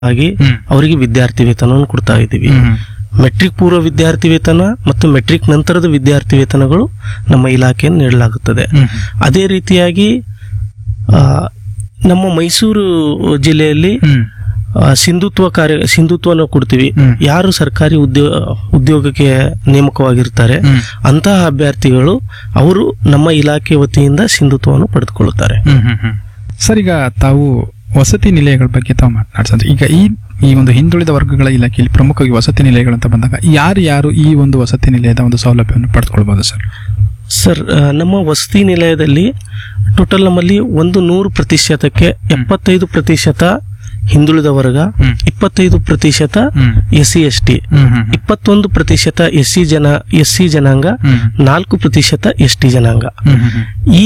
ಆಗಿ ಹ್ಮ್. ಅವರಿಗೆ ವಿದ್ಯಾರ್ಥಿ ವೇತನವನ್ನು ಕೊಡ್ತಾ ಇದ್ದೀವಿ ಹ್ಮ್. ಮೆಟ್ರಿಕ್ ಪೂರ್ವ ವಿದ್ಯಾರ್ಥಿ ವೇತನ ಮತ್ತು ಮೆಟ್ರಿಕ್ ನಂತರದ ವಿದ್ಯಾರ್ಥಿ ವೇತನಗಳು ನಮ್ಮ ಇಲಾಖೆಯನ್ನು ನೀಡಲಾಗುತ್ತದೆ ಹ್ಮ್. ಅದೇ ರೀತಿಯಾಗಿ ಆ, ನಮ್ಮ ಮೈಸೂರು ಜಿಲ್ಲೆಯಲ್ಲಿ ಹ್ಮ್. ಆ, ಸಿಂಧುತ್ವ ಕಾರ್ಯ ಸಿಂಧುತ್ವನ ಕೊಡ್ತೀವಿ ಹ್ಮ್. ಯಾರು ಸರ್ಕಾರಿ ಉದ್ಯೋಗ ಉದ್ಯೋಗಕ್ಕೆ ನೇಮಕವಾಗಿರ್ತಾರೆ ಹ್ಮ್. ಅಂತಹ ಅಭ್ಯರ್ಥಿಗಳು ಅವರು ನಮ್ಮ ಇಲಾಖೆ ವತಿಯಿಂದ ಸಿಂಧುತ್ವವನ್ನು ಪಡೆದುಕೊಳ್ಳುತ್ತಾರೆ ಹ್ಮ್, ಹ್ಮ್, ಹ್ಮ್. ಸರ್ ಈಗ ತಾವು ವಸತಿ ನಿಲಯಗಳ ಬಗ್ಗೆ ತಾವು ಮಾತನಾಡ್ಸಂದ್ರೆ ಈಗ ಈ ಈ ಒಂದು ಹಿಂದುಳಿದ ವರ್ಗಗಳ ಇಲಾಖೆಯಲ್ಲಿ ಪ್ರಮುಖವಾಗಿ ವಸತಿ ನಿಲಯಗಳು ಅಂತ ಬಂದಾಗ ಯಾರು ಯಾರು ಈ ಒಂದು ವಸತಿ ನಿಲಯದ ಒಂದು ಸೌಲಭ್ಯವನ್ನು ಪಡೆದುಕೊಳ್ಬಹುದು ಸರ್ ಸರ್ ಆ, ನಮ್ಮ ವಸತಿ ನಿಲಯದಲ್ಲಿ ಟೋಟಲ್ ನಮ್ಮಲ್ಲಿ ಒಂದು ನೂರು ಪ್ರತಿಶತಕ್ಕೆ ಎಪ್ಪತ್ತೈದು ಪ್ರತಿಶತ ಹಿಂದುಳಿದ ವರ್ಗ ಹ್ಮ್. ಇಪ್ಪತ್ತೈದು ಪ್ರತಿಶತ ಹ್ಮ್. ಎಸ್ ಸಿ ಎಸ್ ಟಿ ಹ್ಮ್, ಹ್ಮ್, ಇಪ್ಪತ್ತೊಂದು ಪ್ರತಿಶತ ಎಸ್ ಸಿ ಜನ ಎಸ್ ಸಿ ಜನಾಂಗ ಹ್ಮ್. ನಾಲ್ಕು ಪ್ರತಿಶತ ಎಸ್ ಟಿ ಜನಾಂಗ ಹ್ಮ್, ಹ್ಮ್, ಹ್ಮ್. ಈ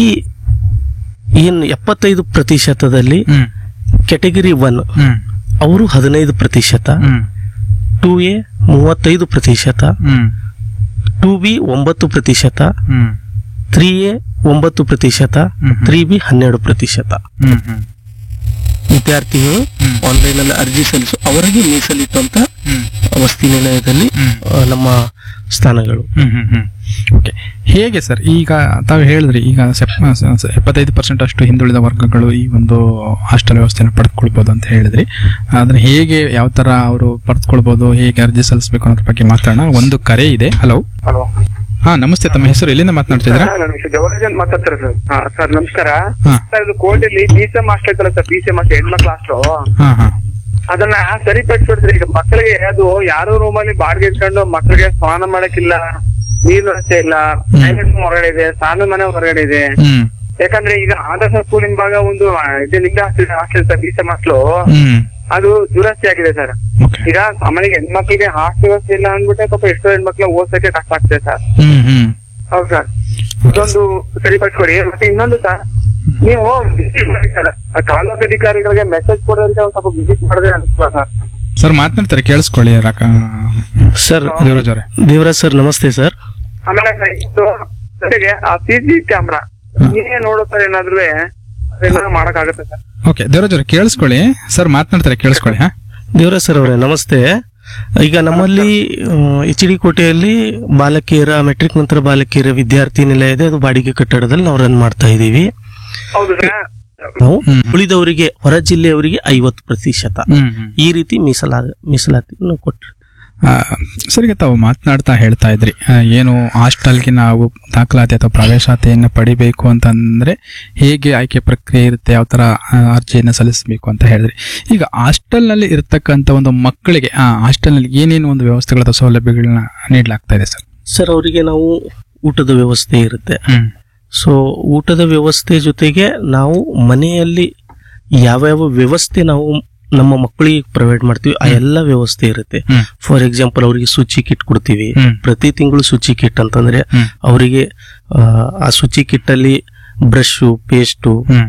ಏನು ಎಪ್ಪತ್ತೈದು ಪ್ರತಿಶತದಲ್ಲಿ ಹ್ಮ್, ಕೆಟಗರಿ ಒನ್ ಹ್ಮ್, ಅವರು ಹದಿನೈದು ಪ್ರತಿಶತ ಹ್ಮ್, ಟೂ ಎ ಮೂವತ್ತೈದು ಪ್ರತಿಶತ ಹ್ಮ್, ಟೂ ಬಿ ಒಂಬತ್ತು ಪ್ರತಿಶತ ಹ್ಮ್, ತ್ರೀ ಎ ಒಂಬತ್ತು ಪ್ರತಿಶತ ಹ್ಮ್. ತ್ರೀ ಬಿ ಹನ್ನೆರಡು ಪ್ರತಿಶತ ಹ್ಮ್, ಹ್ಮ್, ವಿದ್ಯಾರ್ಥಿಗಳು ಹ್ಮ್. ಆನ್ಲೈನ್ ಅಲ್ಲಿ ಅರ್ಜಿ ಸಲ್ಲಿಸು ಅವರಿಗೆ ಮೀಸಲಿಟ್ಟಂತ ಹ್ಮ್. ವಸತಿ ನಿಲಯದಲ್ಲಿ ಹ್ಮ್. ಆ, ನಮ್ಮ ಸ್ಥಾನಗಳು ಹ್ಮ್, ಹ್ಮ್, ಹ್ಮ್. ಓಕೆ ಹೇಗೆ ಸರ್ ಈಗ ತಾವು ಹೇಳಿದ್ರಿ ಈಗ ಸೆಪ್- ಸ- ಸ- ಎಪ್ಪತ್ತೈದು ಪರ್ಸೆಂಟ್ ಅಷ್ಟು ಹಿಂದುಳಿದ ವರ್ಗಗಳು ಈ ಒಂದು ಹಾಸ್ಟೆಲ್ ವ್ಯವಸ್ಥೆಯನ್ನು ಪಡೆದುಕೊಳ್ಬೋದು ಅಂತ ಹೇಳಿದ್ರಿ ಅದನ್ನ ಹೇಗೆ ಯಾವ ತರ ಅವರು ಪಡೆದುಕೊಳ್ಬೋದು ಹೇಗೆ ಅರ್ಜಿ ಸಲ್ಲಿಸಬೇಕು ಅನ್ನೋದ್ರ ಬಗ್ಗೆ ಮಾತಾಡೋಣ ಒಂದು ಕರೆ ಇದೆ ಹಲೋ ಹಲೋ ಹಾ ನಮಸ್ತೆ ತಮ್ಮ ಹೆಸರು ಎಲ್ಲಿಂದ ಮಾತನಾಡ್ತಿದ್ದೀರಾ ನನ್ನ ಹೆಸರು ಜವರಾಜನ್ ಮಾತಾಡ್ತಾರೆ ಸರ್ ಹಾ ಸರ್ ನಮಸ್ಕಾರ ಹಾ ಸರ್ ಇದು ಕೋರ್ಟಲ್ಲಿ ಬಿ ಸಿ ಎಂ ಹಾಸ್ಟೆಲ್ ಐತಲ್ಲ sir B C M hostel ಹೆಣ್ಮಕ್ಳು ಹಾಸ್ಟೆಲ್ ಹಾ ಹಾ ಅದನ್ನ ಸರಿಪಡಿಸ್ಬಿಡ್ತಾರೆ ಈಗ ಮಕ್ಕಳಿಗೆ ಅದು ಯಾರೋ ರೂಮಲ್ಲಿ ಬಾಡಿಗೆ ಇಟ್ಕೊಂಡು ಮಕ್ಕಳಿಗೆ ಸ್ನಾನ ಮಾಡಕ್ಕಿಲ್ಲ ನೀರು ವ್ಯವಸ್ಥೆ ಇಲ್ಲ ಟೈಲೆಟ್ ಹೊರಗಡೆ ಇದೆ ಸ್ನಾನ ಮನೆ ಹೊರಗಡೆ ಇದೆ ಹ್ಮ್ ಯಾಕಂದ್ರೆ ಈಗ ಆದರ್ಶ ಸ್ಕೂಲಿನ ಭಾಗ ಒಂದು ಆ, ಇದು ನಿಮ್ದೆ hostel hostel sir B C M hostel ಹ್ಮ್ ಅದು ದುರಸ್ತಿ ಆಗಿದೆ ಸರ್ ಓಕೆ ಈಗ ಸಾಮಾನ್ಯ ಹೆಣ್ಮಕ್ಳಿಗೆ ಹಾಸ್ಟೆಲ್ ವ್ಯವಸ್ಥೆ ಇಲ್ಲ ಅಂದ್ಬಿಟ್ಟೆ ಪಾಪ ಎಷ್ಟೋ ಹೆಣ್ಮಕ್ಳು ಓದ್ಸಕ್ಕೆ ಕಷ್ಟ ಆಗ್ತದೆ ಸರ್ ಹ್ಮ್ ಹ್ಮ್ ಹೌದು ಸರ್ ಇದೊಂದು ಸರಿಪಡಿಸ್ಕೊಡಿ ಮತ್ತೆ ಇನ್ನೊಂದು ಸರ್ ನೀವು visit ಮಾಡಿ ಸರ್ ಆ ತಾಲೂಕು ಅಧಿಕಾರಿಗಳಿಗೆ ಮೆಸೇಜ್ ಕೊಡೋದಂತೆ ಒಂದ್ ಸ್ವಲ್ಪ ವಿಸಿಟ್ ಮಾಡಿದ್ರೆ ಅನ್ಸುತ್ತಾ ಸರ್ ಸರ್ ಮಾತನಾಡ್ತಾರೆ ಕೇಳಿಸ್ಕೊಳ್ಳಿ ರಾಕ ಸರ್ ದೇವರಾಜ್ ಅವರೇ ದೇವರಾಜ್ ಸರ್ ನಮಸ್ತೆ ಸರ್ ಆಮೇಲೆ ಸರ್ ಇದು ಜೊತೆಗೆ ಆ ಸಿ ಸಿ ಕ್ಯಾಮ್ರಾ ನೀವೇ ನೋಡೋ ಸರ್ ಏನಾದ್ರು ಅದೆಲ್ಲ ಮಾಡಕ್ಕಾಗತ್ತೆ ಸರ್ ಓಕೆ ದೇವರಾಜ್ ಅವರೇ ಕೇಳಿಸ್ಕೊಳ್ಳಿ ಸರ್ ಮಾತನಾಡ್ತಾರೆ ಕೇಳಿಸ್ಕೊಳ್ಳಿ ಹಾ ದೇವರಾಜ್ ಸರ್ ಅವರೇ ನಮಸ್ತೆ ಈಗ ನಮ್ಮಲ್ಲಿ ಎಚ್ ಡಿ ಕೋಟೆಯಲ್ಲಿ ಬಾಲಕಿಯರ ಮೆಟ್ರಿಕ್ ನಂತರ ಬಾಲಕಿಯರ ವಿದ್ಯಾರ್ಥಿ ನಿಲಯ ಇದೆ ಅದು ಬಾಡಿಗೆ ಕಟ್ಟಡದಲ್ಲಿ ನಾವು ರನ್ ಮಾಡ್ತಾ ಇದ್ದೀವಿ ಹೌದು ಸರ್ ನಾವು ಹ್ಮ್. ಉಳಿದವರಿಗೆ ಹೊರ ಜಿಲ್ಲೆಯವರಿಗೆ ಐವತ್ತು ಪ್ರತಿಶತ ಹ್ಮ್ ಹ್ಮ್ ಈ ರೀತಿ ಮೀಸಲಾ ಮೀಸಲಾತಿಯನ್ನು ಕೊಟ್ಟರು ಆ, ಸರ್ ಈಗ ತಾವು ಮಾತನಾಡ್ತಾ ಹೇಳ್ತಾ ಇದ್ರಿ ಆ, ಏನು ಹಾಸ್ಟೆಲ್ಗೆ ನಾವು ದಾಖಲಾತಿ ಅಥವಾ ಪ್ರವೇಶಾತಿಯನ್ನು ಪಡಿಬೇಕು ಅಂತಂದ್ರೆ ಹೇಗೆ ಆಯ್ಕೆ ಪ್ರಕ್ರಿಯೆ ಇರುತ್ತೆ ಯಾವ ತರ ಆ, ಅರ್ಜಿಯನ್ನು ಸಲ್ಲಿಸಬೇಕು ಅಂತ ಹೇಳಿದ್ರಿ ಈಗ ಹಾಸ್ಟೆಲ್ನಲ್ಲಿ ಇರತಕ್ಕಂತ ಒಂದು ಮಕ್ಕಳಿಗೆ ಆ ಹಾಸ್ಟೆಲ್ನಲ್ಲಿ ಏನೇನು ಒಂದು ವ್ಯವಸ್ಥೆಗಳ ಅಥವಾ ಸೌಲಭ್ಯಗಳನ್ನ ನೀಡಲಾಗ್ತಾ ಇದೆ ಸರ್ ಸರ್ ಅವರಿಗೆ ನಾವು ಊಟದ ವ್ಯವಸ್ಥೆ ಇರುತ್ತೆ ಹ್ಮ್ ಸೊ ಊಟದ ವ್ಯವಸ್ಥೆ ಜೊತೆಗೆ ನಾವು ಮನೆಯಲ್ಲಿ ಯಾವ್ಯಾವ ವ್ಯವಸ್ಥೆ ನಾವು ನಮ್ಮ ಮಕ್ಕಳಿಗೆ ಪ್ರೊವೈಡ್ ಮಾಡ್ತೀವಿ ಆ ಎಲ್ಲ ವ್ಯವಸ್ಥೆ ಇರುತ್ತೆ ಹ್ಮ್. ಫಾರ್ ಎಕ್ಸಾಂಪಲ್ ಅವರಿಗೆ ಶುಚಿ ಕಿಟ್ ಕೊಡ್ತೀವಿ ಹ್ಮ್. ಪ್ರತಿ ತಿಂಗಳು ಶುಚಿ ಕಿಟ್ ಅಂತಂದ್ರೆ ಹ್ಮ್. ಅವರಿಗೆ ಆ, ಆ ಶುಚಿ ಕಿಟ್ ಅಲ್ಲಿ ಬ್ರಷ್ ಪೇಸ್ಟು ಹ್ಮ್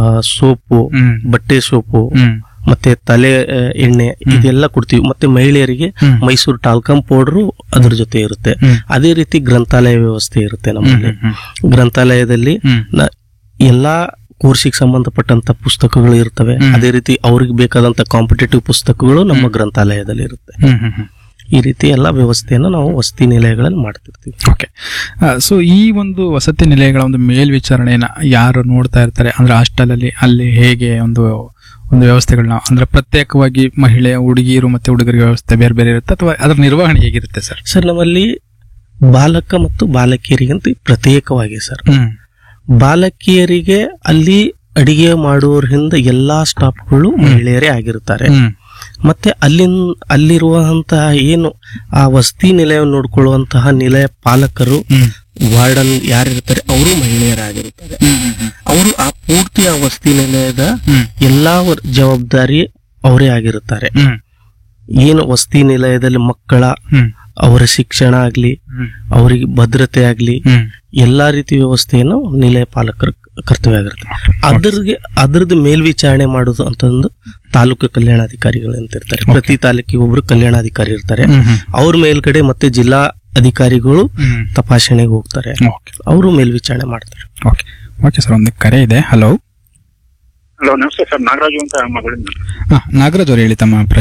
ಸೋಪು ಹ್ಮ್ ಬಟ್ಟೆ ಸೋಪು ಹ್ಮ್ ಮತ್ತೆ ತಲೆ ಆ, ಎಣ್ಣೆ ಇದೆಲ್ಲ ಕೊಡ್ತೀವಿ ಮತ್ತೆ ಮಹಿಳೆಯರಿಗೆ ಹ್ಮ್. ಮೈಸೂರು ಟಾಲ್ಕಮ್ ಪೌಡರ್ ಅದ್ರ ಜೊತೆ ಇರುತ್ತೆ ಹ್ಮ್. ಅದೇ ರೀತಿ ಗ್ರಂಥಾಲಯ ವ್ಯವಸ್ಥೆ ಇರುತ್ತೆ ನಮ್ಮಲ್ಲಿ ಹ್ಮ್ ಗ್ರಂಥಾಲಯದಲ್ಲಿ ಹ್ಮ್ ನ- ಎಲ್ಲಾ ಕೋರ್ಸಿಗೆ ಸಂಬಂಧಪಟ್ಟಂತ ಪುಸ್ತಕಗಳು ಇರ್ತವೆ ಹ್ಮ್. ಅದೇ ರೀತಿ ಅವ್ರಿಗೆ ಬೇಕಾದಂತ ಕಾಂಪಿಟೇಟಿವ್ ಪುಸ್ತಕಗಳು ನಮ್ಮ ಗ್ರಂಥಾಲಯದಲ್ಲಿ ಇರುತ್ತೆ ಹ್ಮ್ ಹ್ಮ್ ಹ್ಮ್ ಈ ರೀತಿ ಎಲ್ಲ ವ್ಯವಸ್ಥೆಯನ್ನು ನಾವು ವಸತಿ ನಿಲಯಗಳಲ್ಲಿ ಮಾಡ್ತಿರ್ತೀವಿ ಓಕೆ ಸೊ ಈ ಒಂದು ವಸತಿ ನಿಲಯಗಳ ಒಂದು ಮೇಲ್ವಿಚಾರಣೆಯನ್ನ ಯಾರು ನೋಡ್ತಾ ಇರ್ತಾರೆ ಅಂದ್ರೆ ಹಾಸ್ಟೆಲ್ ಅಲ್ಲಿ ಅಲ್ಲಿ ಹೇಗೆ ಒಂದು ಒಂದು ವ್ಯವಸ್ಥೆಗಳನ್ನ ಅಂದ್ರೆ ಪ್ರತ್ಯೇಕವಾಗಿ ಮಹಿಳೆ ಹುಡುಗಿಯರು ಮತ್ತೆ ಹುಡುಗರಿಗೆ ವ್ಯವಸ್ಥೆ ಬೇರೆ ಬೇರೆ ಇರುತ್ತೆ ಅಥವಾ ಅದರ ನಿರ್ವಹಣೆ ಹೇಗಿರುತ್ತೆ ಸರ್ ಸರ್ ನಮ್ಮಲ್ಲಿ ಬಾಲಕ ಮತ್ತು ಬಾಲಕಿಯರಿಗಂತ ಪ್ರತ್ಯೇಕವಾಗಿ ಸರ್ ಹ್ಮ್ ಬಾಲಕಿಯರಿಗೆ ಅಲ್ಲಿ ಅಡಿಗೆ ಮಾಡುವವರಿಂದ ಎಲ್ಲಾ ಸ್ಟಾಫ್ಗಳು ಮಹಿಳೆಯರೇ ಆಗಿರುತ್ತಾರೆ ಹ್ಮ್ ಮತ್ತೆ ಅಲ್ಲಿನ್ ಅಲ್ಲಿರುವಂತಹ ಏನು ಆ ವಸತಿ ನಿಲಯವನ್ನು ನೋಡ್ಕೊಳ್ಳುವಂತಹ ನಿಲಯ ಪಾಲಕರು ಹ್ಮ್ ವಾರ್ಡನ್ ಯಾರಿರ್ತಾರೆ ಅವರು ಮಹಿಳೆಯರಾಗಿರುತ್ತಾರೆ ಅವರು ಆ ಪೂರ್ತಿ ಆ ವಸತಿ ನಿಲಯದ ಹ್ಮ್ ಎಲ್ಲಾ ವರ್- ಜವಾಬ್ದಾರಿ ಅವರೇ ಆಗಿರುತ್ತಾರೆ ಹ್ಮ್ ಏನು ವಸತಿ ನಿಲಯದಲ್ಲಿ ಮಕ್ಕಳ ಹ್ಮ್ ಅವರ ಶಿಕ್ಷಣ ಆಗ್ಲಿ ಹ್ಮ್ ಅವರಿಗೆ ಭದ್ರತೆ ಆಗ್ಲಿ ಹ್ಮ್ ಎಲ್ಲಾ ರೀತಿ ವ್ಯವಸ್ಥೆಯನ್ನು ನಿಲಯ ಪಾಲಕರ ಕರ್ತವ್ಯ ಆಗಿರುತ್ತೆ ಅದ್ರಿಗೆ ಅದ್ರದ್ದು ಮೇಲ್ವಿಚಾರಣೆ ಮಾಡೋದು ಅಂತಂದು ತಾಲೂಕು ಕಲ್ಯಾಣಾಧಿಕಾರಿಗಳು ಅಂತ ಇರ್ತಾರೆ ಪ್ರತಿ ತಾಲೂಕಿಗೆ ಒಬ್ರು ಕಲ್ಯಾಣಾಧಿಕಾರಿ ಇರ್ತಾರೆ ಹ್ಮ್ ಹ್ಮ್ ಅವ್ರ ಮೇಲ್ಗಡೆ ಮತ್ತೆ ಜಿಲ್ಲಾ ಅಧಿಕಾರಿಗಳು ಹ್ಮ್ ತಪಾಸಣೆಗೆ ಹೋಗ್ತಾರೆ ಓಕೆ ಅವರು ಮೇಲ್ವಿಚಾರಣೆ ಮಾಡ್ತಾರೆ ಓಕೆ ಓಕೆ ಸರ್ ಒಂದು ಕರೆ ಇದೆ ಹಲೋ ಹಲೋ ನಮಸ್ತೆ ಸರ್ ನಾಗರಾಜು ಅಂತ ಮಗಳಿಂದ ಹಾ ನಾಗರಾಜ್ ಅವ್ರು ಹೇಳಿ ತಮ್ಮ